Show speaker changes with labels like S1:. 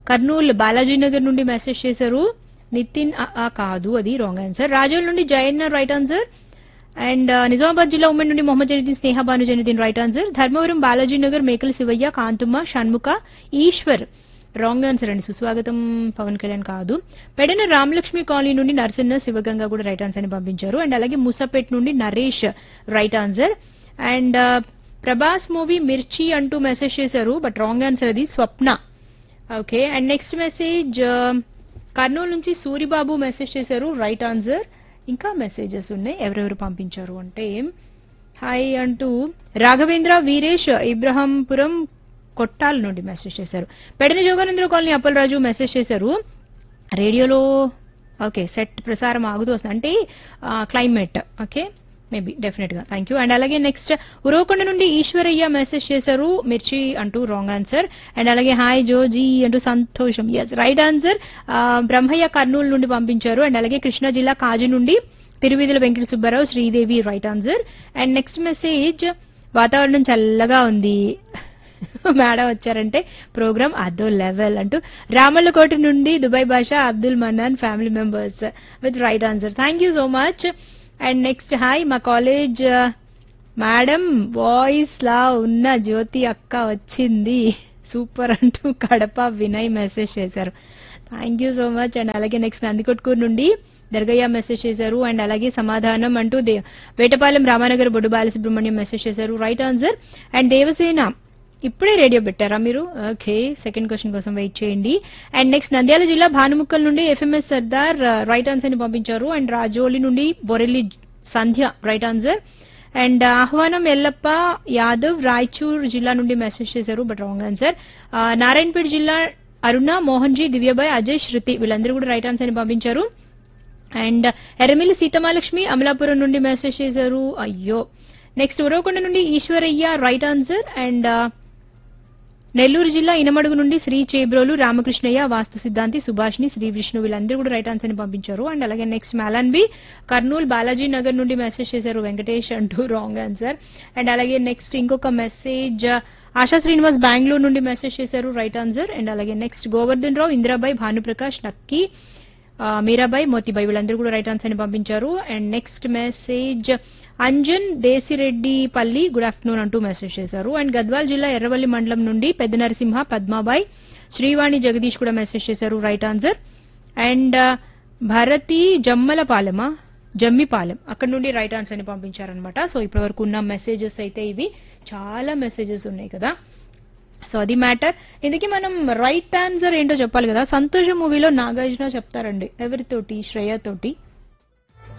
S1: కర్నూలు బాలాజీ నగర్ నుండి మెసేజ్ చేశారు నితిన్ ఆ, ఆ, కాదు అది రాంగ్ ఆన్సర్ రాజోల్ నుండి Jayanna right answer and Nizamabad జిల్లా ఉమ్మడి నుండి Mohammed Zainuddin Sneha Bhanu Zainuddin right answer Dharmavaram Balaji Nagar Mekala Sivayya Kanthamma Shanmukha Eshwar wrong answer అండి సుస్వాగతం పవన్ కళ్యాణ్ కాదు పెడన రామలక్ష్మి కాలనీ నుండి నరసన్న శివగంగా కూడా రైట్ ఆన్సర్ ని పంపించారు అండ్ అలాగే ముసాపేట్ నుండి Naresh right answer and Prabhas movie Mirchi అంటూ మెసేజ్ చేశారు బట్ రాంగ్ ఆన్సర్ అది Swapna okay and next message Kurnool నుంచి సూరిబాబు మెసేజ్ చేశారు రైట్ ఆన్సర్ ఇంకా మెసేజెస్ ఉన్నాయి ఎవరెవరు పంపించారు అంటే హాయ్ అంటూ రాఘవేంద్ర వీరేష్ ఇబ్రహంపురం కొట్టాల నుండి మెసేజ్ చేశారు పెడన జోగానంద్ర కాలనీ అప్పలరాజు మెసేజ్ చేశారు రేడియోలో ఓకే సెట్ ప్రసారం ఆగుతూ వస్తుంది అంటే క్లైమేట్ ఓకే మేబీ డెఫినెట్ గా థ్యాంక్ యూ అండ్ అలాగే నెక్స్ట్ ఉరవకొండ నుండి ఈశ్వరయ్య మెసేజ్ చేశారు మిర్చి అంటూ రాంగ్ ఆన్సర్ అండ్ అలాగే హాయ్ జోజీ అంటూ సంతోషం yes right answer Brahmayya Kurnool నుండి పంపించారు అండ్ అలాగే కృష్ణా జిల్లా కాజు నుండి Tiruvidhula Venkata Subbarao Sridevi right answer and next message వాతావరణం చల్లగా ఉంది మేడం వచ్చారంటే ప్రోగ్రామ్ అదో లెవెల్ అంటూ రామల్లకోట నుండి Dubai Basha Abdul Mannan family members with right answer thank you so much and next hi మా కాలేజ్ మేడం వాయిస్ లా ఉన్న జ్యోతి అక్క వచ్చింది సూపర్ అంటూ కడప వినయ్ మెసేజ్ చేశారు thank you so much and అలాగే నెక్స్ట్ నందికొట్కూరు నుండి దర్గయ్య మెసేజ్ చేశారు అండ్ అలాగే సమాధానం అంటూ దే- వేటపాలెం రామానగర్ బొడ్డు బాలసుబ్రహ్మణ్యం మెసేజ్ చేశారు రైట్ ఆన్సర్ అండ్ దేవసేన ఇప్పుడే రేడియో పెట్టారా మీరు ఓకే సెకండ్ క్వశ్చన్ కోసం వెయిట్ చేయండి అండ్ నెక్స్ట్ నంద్యాల జిల్లా భానుముక్కల్ నుండి ఎఫ్ఎంఎస్ సర్దార్ రైట్ ఆన్సర్ ని పంపించారు అండ్ రాజోలి నుండి Borelli Sandhya right answer and ఆహ్వానం ఎల్లప్ప యాదవ్ రాయచూర్ జిల్లా నుండి మెసేజ్ చేశారు బట్ రాంగ్ ఆన్సర్ నారాయణపేట జిల్లా అరుణ మోహన్ జీ దివ్యబాయ్ అజయ్ శృతి వీళ్ళందరూ కూడా రైట్ ఆన్సర్ ని పంపించారు అండ్ ఎర్రమిల్లి సీతమాలక్ష్మి అమలాపురం నుండి మెసేజ్ చేశారు అయ్యో నెక్స్ట్ ఉరవకొండ నుండి Eshwarayya right answer and Nellore జిల్లా ఇనమడుగు నుండి శ్రీ చేబ్రోలు రామకృష్ణయ్య వాస్తు సిద్ధాంతి సుభాష్ని శ్రీ విష్ణు వీళ్ళందరూ కూడా రైట్ ఆన్సర్ ని పంపించారు అండ్ అలాగే నెక్స్ట్ మాలన్బి కర్నూలు బాలాజీ నగర్ నుండి మెసేజ్ చేశారు వెంకటేష్ అంటూ రాంగ్ ఆన్సర్ అండ్ అలాగే నెక్స్ట్ ఇంకొక మెసేజ్ ఆశా శ్రీనివాస్ బెంగళూరు నుండి మెసేజ్ చేశారు రైట్ ఆన్సర్ అండ్ అలాగే నెక్స్ట్ గోవర్ధన్ రావు ఇందిరాబాయ్ భానుప్రకాష్ నక్కి ఆ, మీరాబాయ్ మోతిబాయ్ వీళ్ళందరూ కూడా రైట్ ఆన్సర్ ని పంపించారు and next message Anjan Desireddipalli good afternoon అంటూ మెసేజ్ చేశారు అండ్ గద్వాల్ జిల్లా ఎర్రవల్లి మండలం నుండి పెద్ద నరసింహ పద్మాబాయ్ శ్రీవాణి జగదీష్ కూడా మెసేజ్ చేశారు రైట్ ఆన్సర్ అండ్ భరతి జమ్మలపాలెమా జమ్మిపాలెం అక్కడ నుండి రైట్ ఆన్సర్ ని పంపించారనమాట సో ఇప్పటి వరకు ఉన్న మెసేజెస్ అయితే ఇవి చాలా మెసేజెస్ ఉన్నాయి కదా సో అది మ్యాటర్ ఇందుకే మనం రైట్ ఆన్సర్ ఏంటో చెప్పాలి కదా సంతోషం మూవీలో నాగార్జున చెప్తారండి ఎవరితోటి శ్రేయ తోటి